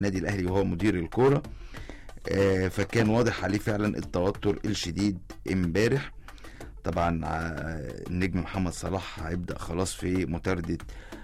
النادي الاهلي وهو مدير الكوره آه، فكان واضح عليه فعلا التوتر الشديد امبارح طبعا آه، النجم محمد صلاح هيبدا خلاص في مطارده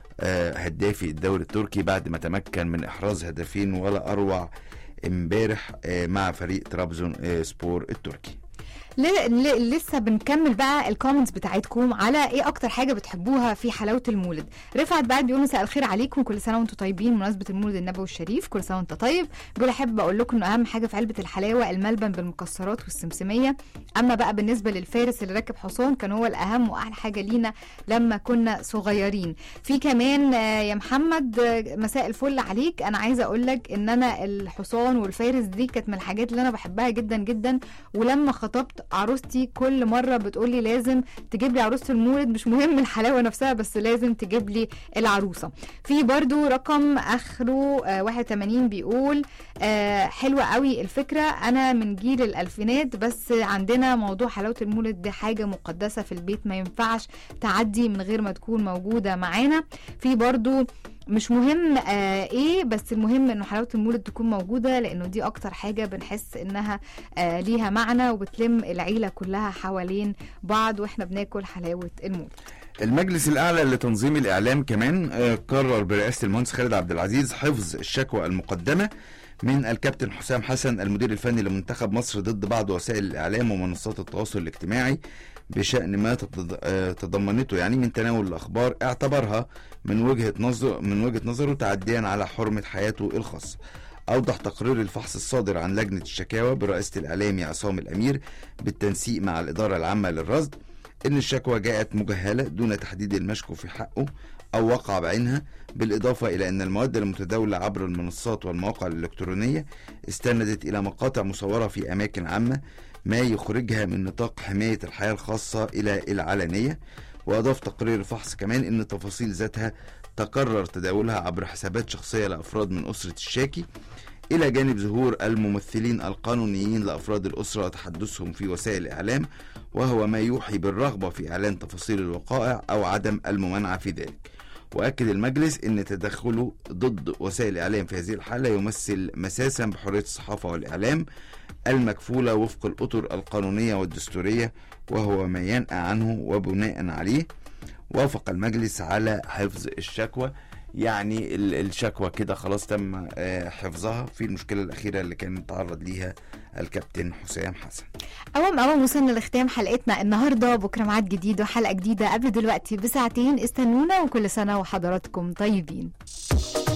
آه، هدافي الدوري التركي بعد ما تمكن من احراز هدفين ولا اروع امبارح آه، مع فريق طرابزون آه، سبور التركي ل- ل- لسه بنكمل بقى الكومنتس بتاعتكم على ايه اكتر حاجه بتحبوها في حلاوه المولد رفعت بعد بيقول مساء الخير عليكم كل سنه وانتم طيبين بمناسبه المولد النبوي الشريف كل سنه وانت طيب بيقول احب اقول لكم ان اهم حاجه في علبه الحلاوه الملبن بالمكسرات والسمسميه اما بقى بالنسبه للفارس اللي راكب حصان كان هو الاهم واحلى حاجه لينا لما كنا صغيرين في كمان آه، يا محمد آه، مساء الفل عليك انا عايزه اقول لك ان انا الحصان والفارس دي كانت من الحاجات اللي انا بحبها جدا جدا ولما خطبت عروستي كل مره بتقولي لازم تجيب لي عروسه المولد مش مهم الحلاوه نفسها بس لازم تجيب لي العروسه في برضو رقم اخره آه 81 بيقول آه حلوه قوي الفكره انا من جيل الالفينات بس عندنا موضوع حلاوه المولد دي حاجه مقدسه في البيت ما ينفعش تعدي من غير ما تكون موجوده معانا في برضو مش مهم آه ايه بس المهم انه حلاوه المولد تكون موجوده لانه دي اكتر حاجه بنحس انها آه ليها معنى وبتلم العيله كلها حوالين بعض واحنا بناكل حلاوه المولد المجلس الاعلى لتنظيم الاعلام كمان آه، قرر برئاسه المهندس خالد عبد العزيز حفظ الشكوى المقدمه من الكابتن حسام حسن المدير الفني لمنتخب مصر ضد بعض وسائل الاعلام ومنصات التواصل الاجتماعي بشان ما تتض- آه، تضمنته يعني من تناول الاخبار اعتبرها من وجهه نظر من وجهه نظره تعديا على حرمه حياته الخاصه أوضح تقرير الفحص الصادر عن لجنة الشكاوى برئاسة الإعلامي عصام الأمير بالتنسيق مع الإدارة العامة للرصد إن الشكوى جاءت مجهلة دون تحديد المشكو في حقه أو وقع بعينها بالإضافة إلى أن المواد المتداولة عبر المنصات والمواقع الإلكترونية استندت إلى مقاطع مصورة في أماكن عامة ما يخرجها من نطاق حماية الحياة الخاصة إلى العلنية وأضاف تقرير الفحص كمان أن التفاصيل ذاتها تقرر تداولها عبر حسابات شخصية لأفراد من أسرة الشاكي إلى جانب ظهور الممثلين القانونيين لأفراد الأسرة وتحدثهم في وسائل الإعلام وهو ما يوحي بالرغبة في إعلان تفاصيل الوقائع أو عدم الممانعة في ذلك وأكد المجلس أن تدخله ضد وسائل الإعلام في هذه الحالة يمثل مساسا بحرية الصحافة والإعلام المكفولة وفق الأطر القانونية والدستورية وهو ما ينأى عنه وبناء عليه وافق المجلس على حفظ الشكوى يعني ال- الشكوى كده خلاص تم آه، حفظها في المشكلة الأخيرة اللي كان تعرض ليها الكابتن حسام حسن أوام أوام وصلنا لختام حلقتنا النهاردة بكرة ميعاد جديد وحلقة جديدة قبل دلوقتي بساعتين استنونا وكل سنة وحضراتكم طيبين